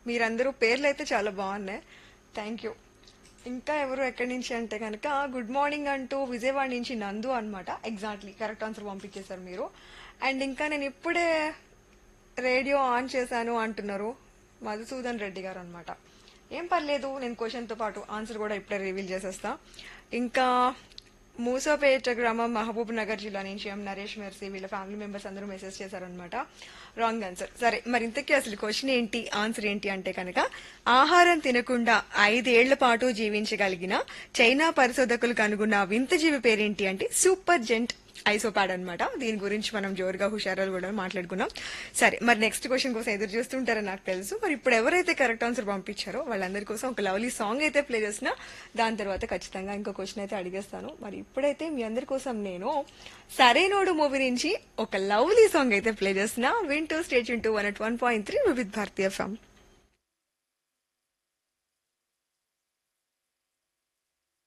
మీరందరూ పేర్లు అయితే చాలా బాగున్నాయి థ్యాంక్ యూ ఇంకా ఎవరు ఎక్కడి నుంచి అంటే కనుక గుడ్ మార్నింగ్ అంటూ విజయవాడ నుంచి నందు అనమాట ఎగ్జాక్ట్లీ కరెక్ట్ ఆన్సర్ పంపించేశారు మీరు అండ్ ఇంకా నేను ఇప్పుడే రేడియో ఆన్ చేశాను అంటున్నారు మధుసూదన్ రెడ్డి గారు అనమాట ఏం పర్లేదు నేను క్వశ్చన్తో పాటు ఆన్సర్ కూడా ఇప్పుడే రివీల్ చేసేస్తా ఇంకా మూసాపేట గ్రామం మహబూబ్ నగర్ జిల్లా నుంచి ఎం నరేష్ మెర్సీ వీళ్ళ ఫ్యామిలీ మెంబర్స్ అందరూ మెసేజ్ చేశారనమాట రాంగ్ ఆన్సర్ సరే మరి ఇంతకీ అసలు క్వశ్చన్ ఏంటి ఆన్సర్ ఏంటి అంటే కనుక ఆహారం తినకుండా ఐదేళ్ల పాటు జీవించగలిగిన చైనా పరిశోధకులు కనుగొన్న వింత జీవి పేరేంటి అంటే సూపర్ జెంట్ ఐసోపాడ్ అన్నమాట దీని గురించి మనం జోరుగా హుషారాలు కూడా మాట్లాడుకున్నాం సరే మరి నెక్స్ట్ క్వశ్చన్ కోసం ఎదురు చూస్తుంటారని నాకు తెలుసు మరి ఇప్పుడు ఎవరైతే కరెక్ట్ ఆన్సర్ పంపించారో వాళ్ళందరి కోసం ఒక లవ్లీ సాంగ్ అయితే ప్లే చేసిన దాని తర్వాత ఖచ్చితంగా ఇంకో క్వశ్చన్ అయితే అడిగేస్తాను మరి ఇప్పుడైతే మీ అందరి కోసం నేను సరైనోడు మూవీ నుంచి ఒక లవ్లీ సాంగ్ అయితే ప్లే చేసిన వింటూ state into one at one point three with Bharatiya form